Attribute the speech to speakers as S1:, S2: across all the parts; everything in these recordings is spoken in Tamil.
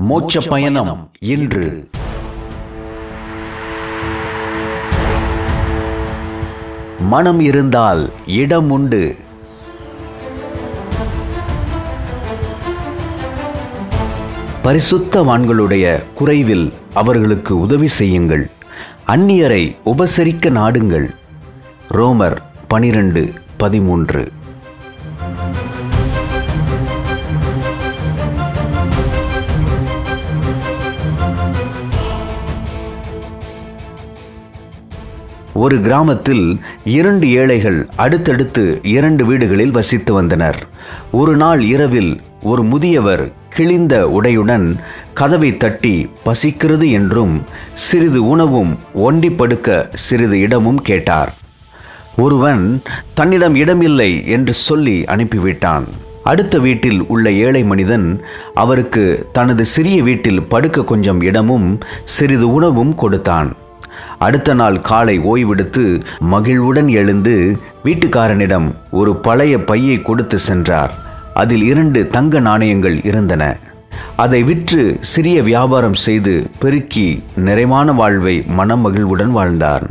S1: மோட்ச பயணம் இன்று மனம் இருந்தால் இடம் உண்டு பரிசுத்தவான்களுடைய குறைவில் அவர்களுக்கு உதவி செய்யுங்கள் அந்நியரை உபசரிக்க நாடுங்கள் ரோமர் பனிரெண்டு பதிமூன்று ஒரு கிராமத்தில் இரண்டு ஏழைகள் அடுத்தடுத்து இரண்டு வீடுகளில் வசித்து வந்தனர் ஒரு நாள் இரவில் ஒரு முதியவர் கிழிந்த உடையுடன் கதவை தட்டி பசிக்கிறது என்றும் சிறிது உணவும் ஒண்டி படுக்க சிறிது இடமும் கேட்டார் ஒருவன் தன்னிடம் இடமில்லை என்று சொல்லி அனுப்பிவிட்டான் அடுத்த வீட்டில் உள்ள ஏழை மனிதன் அவருக்கு தனது சிறிய வீட்டில் படுக்க கொஞ்சம் இடமும் சிறிது உணவும் கொடுத்தான் அடுத்த நாள் காலை ஓய்வெடுத்து மகிழ்வுடன் எழுந்து வீட்டுக்காரனிடம் ஒரு பழைய பையை கொடுத்து சென்றார் அதில் இரண்டு தங்க நாணயங்கள் இருந்தன அதை விற்று சிறிய வியாபாரம் செய்து பெருக்கி நிறைவான வாழ்வை மனமகிழ்வுடன் வாழ்ந்தார்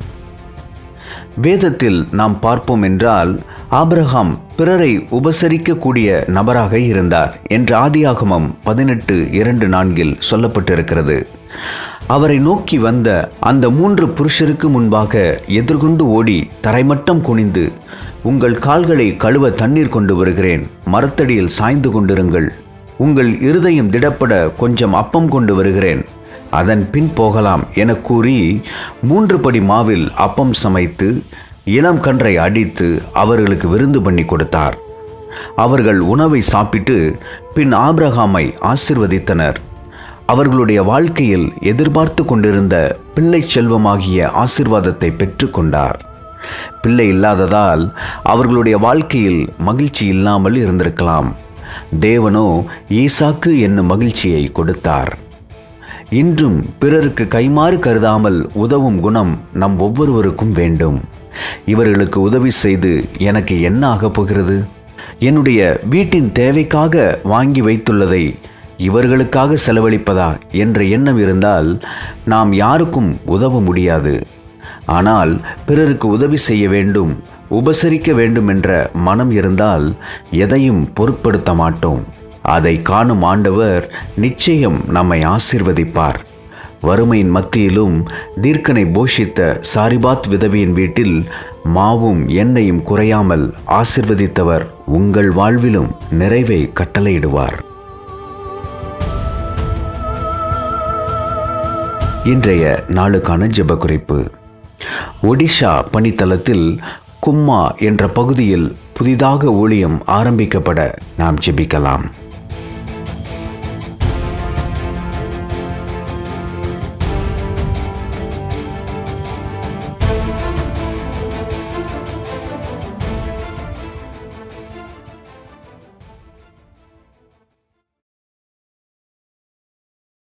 S1: வேதத்தில் நாம் பார்ப்போம் என்றால் ஆபிரகாம் பிறரை உபசரிக்கக்கூடிய நபராக இருந்தார் என்று ஆதியாகமம் பதினெட்டு இரண்டு நான்கில் சொல்லப்பட்டிருக்கிறது அவரை நோக்கி வந்த அந்த மூன்று புருஷருக்கு முன்பாக எதிர்கொண்டு ஓடி தரைமட்டம் குனிந்து உங்கள் கால்களை கழுவ தண்ணீர் கொண்டு வருகிறேன் மரத்தடியில் சாய்ந்து கொண்டிருங்கள் உங்கள் இருதயம் திடப்பட கொஞ்சம் அப்பம் கொண்டு வருகிறேன் அதன் பின் போகலாம் என கூறி மூன்று படி மாவில் அப்பம் சமைத்து இளம் கன்றை அடித்து அவர்களுக்கு விருந்து பண்ணி கொடுத்தார் அவர்கள் உணவை சாப்பிட்டு பின் ஆபிரகாமை ஆசிர்வதித்தனர் அவர்களுடைய வாழ்க்கையில் எதிர்பார்த்து கொண்டிருந்த பிள்ளை செல்வமாகிய ஆசிர்வாதத்தை பெற்றுக்கொண்டார் பிள்ளை இல்லாததால் அவர்களுடைய வாழ்க்கையில் மகிழ்ச்சி இல்லாமல் இருந்திருக்கலாம் தேவனோ ஈசாக்கு என்னும் மகிழ்ச்சியை கொடுத்தார் இன்றும் பிறருக்கு கைமாறு கருதாமல் உதவும் குணம் நம் ஒவ்வொருவருக்கும் வேண்டும் இவர்களுக்கு உதவி செய்து எனக்கு என்ன ஆகப் போகிறது என்னுடைய வீட்டின் தேவைக்காக வாங்கி வைத்துள்ளதை இவர்களுக்காக செலவழிப்பதா என்ற எண்ணம் இருந்தால் நாம் யாருக்கும் உதவ முடியாது ஆனால் பிறருக்கு உதவி செய்ய வேண்டும் உபசரிக்க வேண்டும் என்ற மனம் இருந்தால் எதையும் பொருட்படுத்த மாட்டோம் அதை காணும் ஆண்டவர் நிச்சயம் நம்மை ஆசிர்வதிப்பார் வறுமையின் மத்தியிலும் தீர்க்கனை போஷித்த சாரிபாத் விதவியின் வீட்டில் மாவும் எண்ணெயும் குறையாமல் ஆசிர்வதித்தவர் உங்கள் வாழ்விலும் நிறைவை கட்டளையிடுவார் இன்றைய நாளுக்கான ஜெப குறிப்பு ஒடிஷா பணித்தளத்தில் கும்மா என்ற பகுதியில் புதிதாக ஊழியம் ஆரம்பிக்கப்பட நாம் ஜெபிக்கலாம்